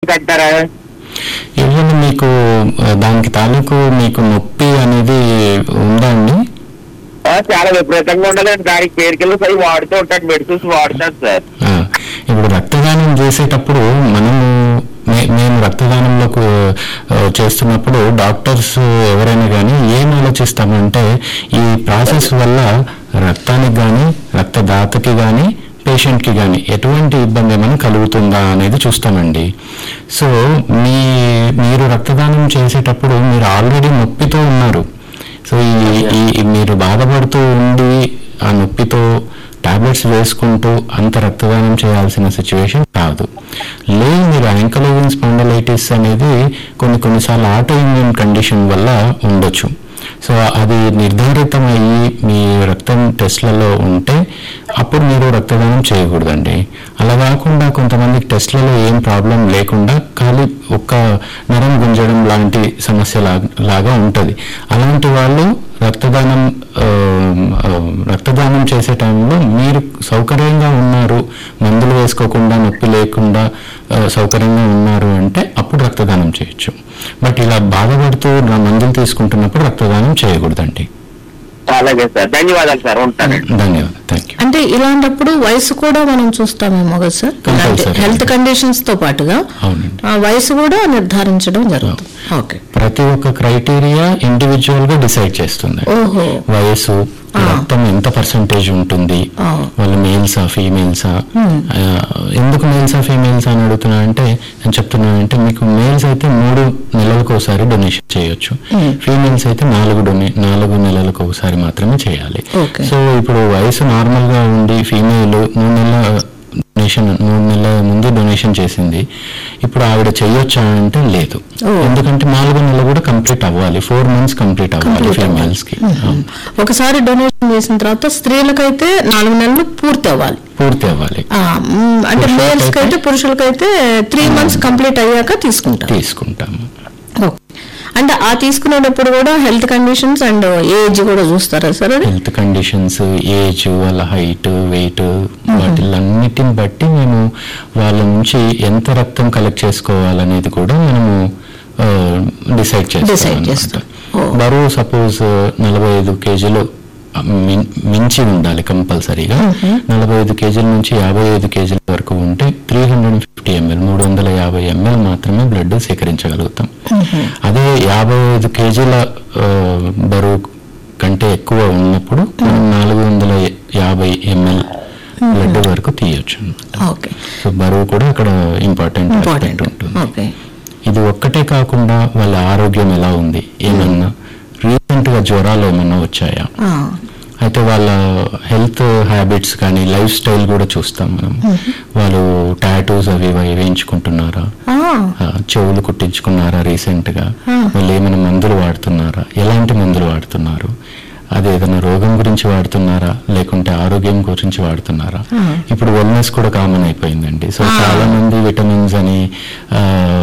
అంటారా ఏమైనా మీకు ఆ, దానికి తాలూకు మీకు నొప్పి అనేది ఉందా అండి ఆ, చాలా విపరీతంగా ఉండదండి దానికి పేరుకెళ్ళి అవి వాడుతూ ఉంటాను మెడిసిన్స్ వాడుతాను సార్ ఆ, ఇప్పుడు రక్తదానం చేసేటప్పుడు మనము మే- మేము రక్తదానంలోకి ఆ, చేస్తున్నప్పుడు డాక్టర్స్ ఎవరైనా కానీ ఏం ఆలోచిస్తామంటే ఈ ప్రాసెస్ వల్ల రక్తానికి కానీ రక్తదాతకి కానీ పేషెంట్కి కానీ ఎటువంటి ఇబ్బంది ఏమైనా కలుగుతుందా అనేది చూస్తామండి సో మీ మీరు రక్తదానం చేసేటప్పుడు మీరు ఆల్రెడీ నొప్పితో ఉన్నారు సో ఈ ఈ మీరు బాధపడుతూ ఉండి ఆ నొప్పితో టాబ్లెట్స్ వేసుకుంటూ అంత రక్తదానం చేయాల్సిన సిచ్యువేషన్ కాదు లేదు మీరు యాంకలోజిన్ స్పాండలైటిస్ అనేది కొన్ని కొన్నిసార్లు ఆటో ఇమ్యూన్ కండిషన్ వల్ల ఉండొచ్చు సో అది నిర్ధారితమయ్యి మీ రక్తం టెస్ట్లలో ఉంటే అప్పుడు మీరు రక్తదానం చేయకూడదండి అలా కాకుండా కొంతమందికి టెస్ట్లలో ఏం ప్రాబ్లం లేకుండా ఖాళీ ఒక్క నరం గుంజడం లాంటి సమస్య లా- లాగా ఉంటుంది అలాంటి వాళ్ళు రక్తదానం ఆ, ఆ, రక్తదానం చేసే టైంలో మీరు సౌకర్యంగా ఉన్నారు మందులు వేసుకోకుండా నొప్పి లేకుండా ఆ, సౌకర్యంగా ఉన్నారు అంటే అప్పుడు రక్తదానం చేయొచ్చు బట్ ఇలా బాధపడుతూ నా మందులు తీసుకుంటున్నప్పుడు రక్తదానం చేయకూడదండి అలాగే సార్ ధన్యవాదాలు సార్ ఉంటానండి ధన్యవాదాలు థ్యాంక్ యూ అంటే ఇలాంటప్పుడు వయసు కూడా మనం చూస్తామేమో కదా సార్ ఇలాంటి Compulsory. హెల్త్ కండిషన్స్ తో పాటుగా అవునండి ఆ వయసు కూడా నిర్ధారించడం జరుగుతుంది ఓకే ప్రతి ఒక్క క్రైటీరియా ఇండివిజువల్ గా డిసైడ్ చేస్తుంది ఓహో వయసు ఆ. రక్తం ఎంత పర్సంటేజ్ ఉంటుంది ఆ. వాళ్ళు మేల్సా ఫీమేల్సా ఎందుకు మేల్సా ఫీమేల్సా అని అడుగుతున్నా అంటే నేను చెప్తున్నా అంటే మీకు మేల్స్ అయితే మూడు నెలలకు ఒకసారి డొనేషన్ చేయొచ్చు Hmm. ఫీమేల్స్ అయితే నాలుగు డొనే నాలుగు నెలలకు ఒకసారి మాత్రమే చేయాలి Okay. సో ఇప్పుడు వయసు నార్మల్ గా ఉండి ఫీమేల్ మూడు నెలల డొనేషన్ మూడు నెలల ముందు డొనేషన్ చేసింది ఇప్పుడు ఆవిడ చెయ్యొచ్చా అంటే లేదు Oh. ఎందుకంటే నాలుగు నెలలు కూడా కంప్లీట్ అవ్వాలి ఫోర్ మంత్స్ కంప్లీట్ అవ్వాలి Complete అవ్వాలి. ఫీమేల్స్ కి అవును. ఒకసారి డొనేషన్ చేసిన తర్వాత స్త్రీలకైతే నాలుగు నెలలు పూర్తి అవ్వాలి పూర్తి అవ్వాలి ఆ, మ్, అంటే పురుషులకైతే- మేల్స్ కైతే పురుషులకైతే త్రీ మంత్స్ కంప్లీట్ అయ్యాక తీసుకుంటారు తీసుకుంటాము ఓకే. అంటే ఆ తీసుకునేటప్పుడు కూడా హెల్త్ కండిషన్స్ అండ్ ఏజ్ కూడా చూస్తారా సార్ అది హెల్త్ కండిషన్స్ ఏజ్ వాళ్ళ హైట్ వెయిట్ వాటిలన్నిటిని బట్టి మేము వాళ్ళ నుంచి ఎంత రక్తం కలెక్ట్ చేసుకోవాలనేది కూడా మనము డిసైడ్ Decide చేస్తాం చేస్తాం. అన్నమాట. ఓ. బరువు సపోజ్ నలభై ఐదు కేజీలు మిం- మించి ఉండాలి కంపల్సరీగా నలభై ఐదు కేజీల నుంచి యాభై ఐదు కేజీల వరకు ఉంటే త్రీ హండ్రెడ్ ఫిఫ్టీ ఎంఎల్ మూడు వందల యాభై ఎంఎల్ మాత్రమే బ్లడ్ సేకరించగలుగుతాం అదే యాభై ఐదు కేజీల ఆ, బరువు కంటే ఎక్కువ ఉన్నప్పుడు మనం నాలుగు వందల యాభై ఎంఎల్ బ్లడ్ వరకు తీయొచ్చు ఓకే సో బరువు కూడా అక్కడ ఇంపార్టెంట్ ఇంపార్టెంట్ ఉంటుంది ఓకే ఇది ఒక్కటే కాకుండా వాళ్ళ ఆరోగ్యం ఎలా ఉంది ఏమన్నా రీసెంట్ గా జ్వరాలు ఏమన్నా వచ్చాయా ఆ, అయితే వాళ్ళ హెల్త్ హ్యాబిట్స్ కానీ లైఫ్ స్టైల్ కూడా చూస్తాం మనం వాళ్ళు టాటూస్ అవి ఇవి వేయించుకుంటున్నారా ఆ, ఆ, చెవులు కుట్టించుకున్నారా రీసెంట్ గా Hmm. వాళ్ళు ఏమైనా మందులు వాడుతున్నారా ఎలాంటి మందులు వాడుతున్నారు అది ఏదైనా రోగం గురించి వాడుతున్నారా లేకుంటే ఆరోగ్యం గురించి వాడుతున్నారా Hmm. ఇప్పుడు వెల్నెస్ కూడా కామన్ అయిపోయిందండి సో Ah. చాలా మంది విటమిన్స్ అని ఆ,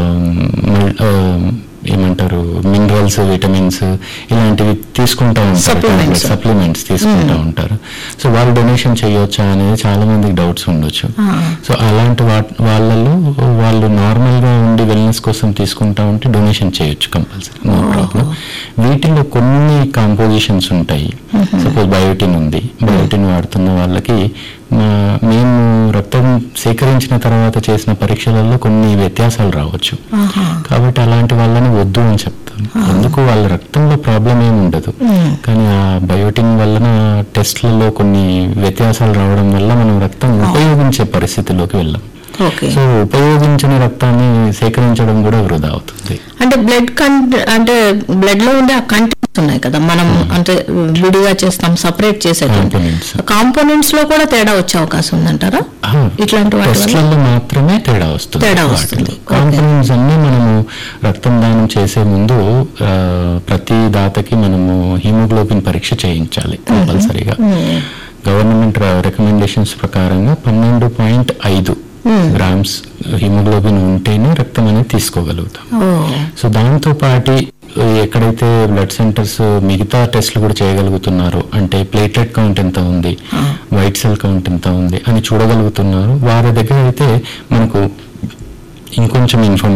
మల్- ఆ, ఏమంటారు మినరల్స్ విటమిన్స్ ఇలాంటివి తీసుకుంటా ఉంటారు Supplements. సప్లిమెంట్స్ తీసుకుంటా ఉంటారు సో వాళ్ళు డొనేషన్ చేయొచ్చా అనేది చాలా మందికి డౌట్స్ ఉండొచ్చు Ah. సో అలాంటి వా- వాళ్ళలో వాళ్ళు నార్మల్ గా ఉండి వెల్నెస్ కోసం తీసుకుంటా ఉంటే డొనేషన్ చేయొచ్చు కంపల్సరీ నో ప్రాబ్లం వీటిలో కొన్ని కాంపోజిషన్స్ ఉంటాయి సపోజ్ బయోటిన్ ఉంది బయోటిన్ వాడుతున్న వాళ్ళకి మా- మేము రక్తం సేకరించిన తర్వాత చేసిన పరీక్షలలో కొన్ని వ్యత్యాసాలు రావచ్చు ఆహా. కాబట్టి అలాంటి వాళ్ళని వద్దు అని చెప్తాం ఎందుకు వాళ్ళ రక్తంలో ప్రాబ్లం ఏమి ఉండదు మ్మ్. కానీ ఆ బయోటిన్ వలన టెస్ట్లలో కొన్ని వ్యత్యాసాలు రావడం వల్ల మనం రక్తం ఉపయోగించే పరిస్థితిలోకి వెళ్ళాం ఓకే సో ఉపయోగించిన రక్తాన్ని సేకరించడం కూడా వృధా అవుతుంది అంటే బ్లడ్ కంట అంటే బ్లడ్ లో ఉండే ఆ కంటెంట్స్ ఉన్నాయి కదా మనం అంటే విడిగా చేస్తాం సపరేట్ చేసేటువంటి Components. కాంపోనెంట్స్ లో కూడా తేడా వచ్చే అవకాశం ఉందంటారా ఇట్లాంటి వాటి వల్ల టెస్ట్లలో మాత్రమే తేడా వస్తుంది తేడా వస్తుంది. కాంపోనెంట్స్ అన్ని మనము రక్తం దానం చేసే ముందు ఆ, ప్రతి దాతకి మనము హిమోగ్లోబిన్ పరీక్ష చేయించాలి కంపల్సరీగా గవర్నమెంట్ రికమెండేషన్స్ ప్రకారంగా పన్నెండు పాయింట్ ఐదు గ్రామ్స్ హిమోగ్లోబిన్ ఉంటేనే రక్తం అనేది తీసుకోగలుగుతాం ఓ సో దాంతో పాటు ఎక్కడైతే బ్లడ్ సెంటర్స్ మిగతా టెస్ట్లు కూడా చేయగలుగుతున్నారో అంటే ప్లేటెడ్ కౌంట్ ఎంత ఉంది వైట్ సెల్ కౌంట్ ఎంత ఉంది అని చూడగలుగుతున్నారు వారి దగ్గర అయితే మనకు ఇంకొంచెం ఇన్ఫర్మేషన్